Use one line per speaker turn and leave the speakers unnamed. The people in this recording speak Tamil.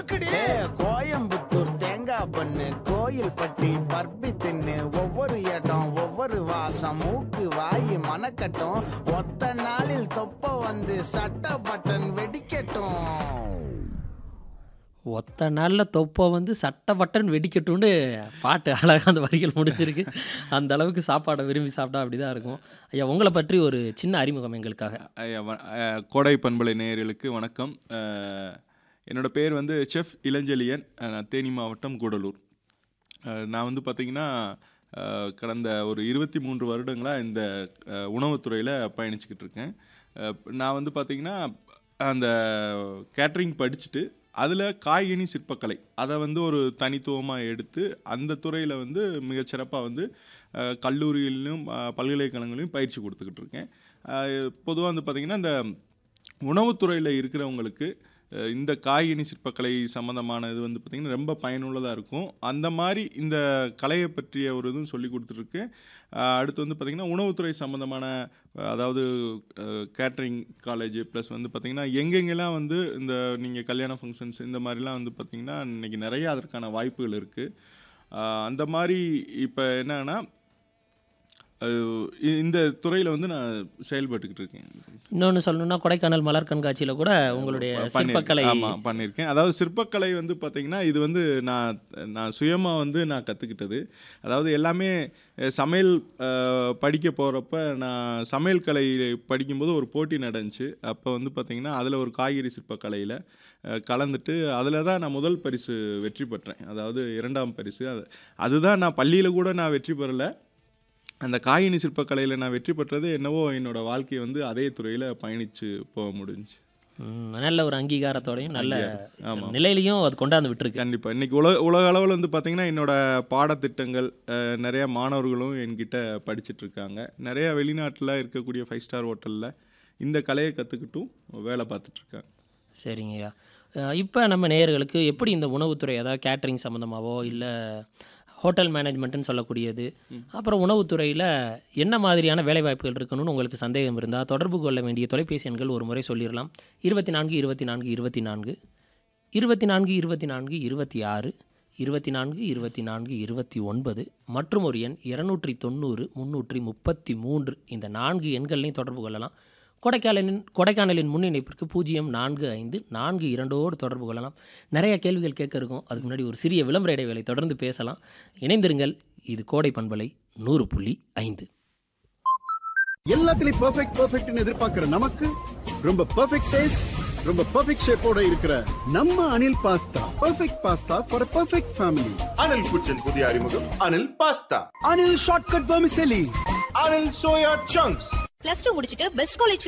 இருக்குடி
கோயம்புத்தூர் தேங்காய் பண்ணு கோயில் பட்டி பர்பி தின்னு ஒவ்வொரு இடம் ஒவ்வொரு வாசம் மூக்கு வாய் மனக்கட்டும் ஒத்த நாளில் தொப்ப வந்து சட்ட பட்டன் வெடிக்கட்டும்
ஒத்த நாளில் தொப்பை வந்து சட்ட பட்டன் வெடிக்கட்டும்னு பாட்டு அழகாக அந்த வரிகள் முடிஞ்சிருக்கு அந்த அளவுக்கு சாப்பாடை விரும்பி சாப்பிட்டா அப்படி தான் இருக்கும் ஐயா உங்களை பற்றி ஒரு சின்ன அறிமுகம் எங்களுக்காக
ஐயா, வ- அஹ், கோடை பண்பலை நேயர்களுக்கு வணக்கம் அஹ், என்னோட பேர் வந்து செஃப் இளஞ்செழியன் அஹ், நான் தேனி மாவட்டம் கூடலூர் அஹ், நான் வந்து பார்த்திங்கன்னா அஹ், கடந்த ஒரு இருபத்தி மூன்று வருடங்களாக இந்த அஹ், உணவுத்துறையில் பயணிச்சுக்கிட்டு இருக்கேன் அஹ், நான் வந்து பார்த்திங்கன்னா அந்த கேட்ரிங் படிச்சுட்டு அதில் காய்கனி சிற்பக்கலை அதை வந்து ஒரு தனித்துவமாக எடுத்து அந்த துறையில் வந்து மிகச்சிறப்பாக வந்து அஹ், கல்லூரிகளிலும் அஹ், பல்கலைக்கழகங்களையும் பயிற்சி கொடுத்துக்கிட்டு இருக்கேன் பொதுவாக வந்து பார்த்திங்கன்னா இந்த உணவுத்துறையில் இருக்கிறவங்களுக்கு அஹ், இந்த காய்கனி சிற்பக்கலை சம்மந்தமான இது வந்து பார்த்திங்கன்னா ரொம்ப பயனுள்ளதாக இருக்கும் அந்த மாதிரி இந்த கலையை பற்றிய ஒரு இதுவும் சொல்லி கொடுத்துருக்கு அஹ், அடுத்து வந்து பார்த்திங்கன்னா உணவுத்துறை சம்மந்தமான அஹ், அதாவது கேட்ரிங் காலேஜ் ப்ளஸ் வந்து பார்த்திங்கன்னா எங்கெங்கெல்லாம் வந்து இந்த நீங்கள் கல்யாண ஃபங்க்ஷன்ஸ் இந்த மாதிரிலாம் வந்து பார்த்திங்கன்னா இன்றைக்கி நிறைய அதற்கான வாய்ப்புகள் இருக்குது அந்த மாதிரி இப்போ என்னன்னா அஹ், இ- இந்த துறையில் வந்து நான் செயல்பட்டுக்கிட்டு இருக்கேன்
இன்னொன்று சொல்லணும்னா கொடைக்கானல் மலர் கண்காட்சியில் கூட உங்களுடைய
பண்ணியிருக்கேன்.
சிற்பக்கலை
ஆமா பண்ணியிருக்கேன் அதாவது சிற்பக்கலை வந்து பார்த்தீங்கன்னா இது வந்து நான் நான் சுயமாக வந்து நான் கற்றுக்கிட்டது அதாவது எல்லாமே அஹ், சமையல் அஹ், படிக்க போகிறப்ப நான் சமையல் கலை படிக்கும்போது ஒரு போட்டி நடந்துச்சு அப்போ வந்து பார்த்தீங்கன்னா அதில் ஒரு காய்கறி சிற்பக்கலையில் கலந்துட்டு அதில் தான் நான் முதல் பரிசு வெற்றி பெற்றேன் அதாவது இரண்டாம் பரிசு அது அதுதான் நான் பள்ளியில் கூட நான் வெற்றி பெறலை அந்த காய்கனி சிற்பக்கலையில் நான் வெற்றி பெற்றது என்னவோ என்னோட வாழ்க்கையை வந்து அதே துறையில் பயணித்து போக முடிஞ்சுச்சு
ம், நல்ல ஒரு அங்கீகாரத்தோடையும் நல்ல
ஆமாம்
நிலையிலையும் அது கொண்டாந்து விட்டுருக்கு
கண்டிப்பாக இன்றைக்கி உலக உலக அளவில் வந்து பார்த்திங்கன்னா என்னோட பாடத்திட்டங்கள் அஹ், நிறைய மாணவர்களும் என்கிட்ட படிச்சிட்டு இருக்காங்க நிறைய வெளிநாட்டில் இருக்கக்கூடிய ஃபைவ் ஸ்டார் ஹோட்டலில் இந்த கலையை கற்றுக்கிட்டும் வேலை பார்த்துட்ருக்காங்க
சரிங்கய்யா இப்போ நம்ம நேயர்களுக்கு எப்படி இந்த உணவுத்துறை அதாவது கேட்ரிங் சம்மந்தமாவோ இல்லை ஹோட்டல் மேனேஜ்மெண்ட்டுன்னு சொல்லக்கூடியது அப்புறம் உணவுத்துறையில் என்ன மாதிரியான வேலைவாய்ப்புகள் இருக்கணும்னு உங்களுக்கு சந்தேகம் இருந்தால் தொடர்பு கொள்ள வேண்டிய தொலைபேசி எண்கள் ஒரு முறை சொல்லிடலாம் இருபத்தி நான்கு இருபத்தி நான்கு இருபத்தி நான்கு இருபத்தி நான்கு இருபத்தி நான்கு இருபத்தி ஆறு இருபத்தி நான்கு இருபத்தி நான்கு இருபத்தி ஒன்பது மற்றும் ஒரு எண் இருநூற்றி தொண்ணூறு முந்நூற்றி முப்பத்தி மூன்று இந்த நான்கு எண்களையும் தொடர்பு கொள்ளலாம் கொடைக்கானலின் கொடைக்கானலின் முன் இணைப்பிற்கு பூஜ்ஜியம் நான்கு ஐந்து நான்கு இரண்டோடு தொடர்பு கொள்ளலாம் நிறைய கேள்விகள் கேட்க இருக்கும் அதுக்கு முன்னாடி ஒரு சிறிய விளம்பர இடைவேளை தொடர்ந்து பேசலாம் இணைந்திருங்கள் இது கோடை பண்பலை நூறு புள்ளி ஐந்து
எல்லாத்துலயும் பெர்ஃபெக்ட் பெர்ஃபெக்ட்னு எதிர்பார்க்கிற நமக்கு ரொம்ப பெர்ஃபெக்ட் டேஸ்ட் ரொம்ப பெர்ஃபெக்ட் ஷேப்போட இருக்கிற நம்ம Anil pasta perfect pasta for perfect family
Anil kitchen புதிய அறிமுகம் Anil pasta
Anil shortcut vermicelli
Anil soya chunks
plus two முடிச்சிட்டு பெஸ்ட் காலேஜ்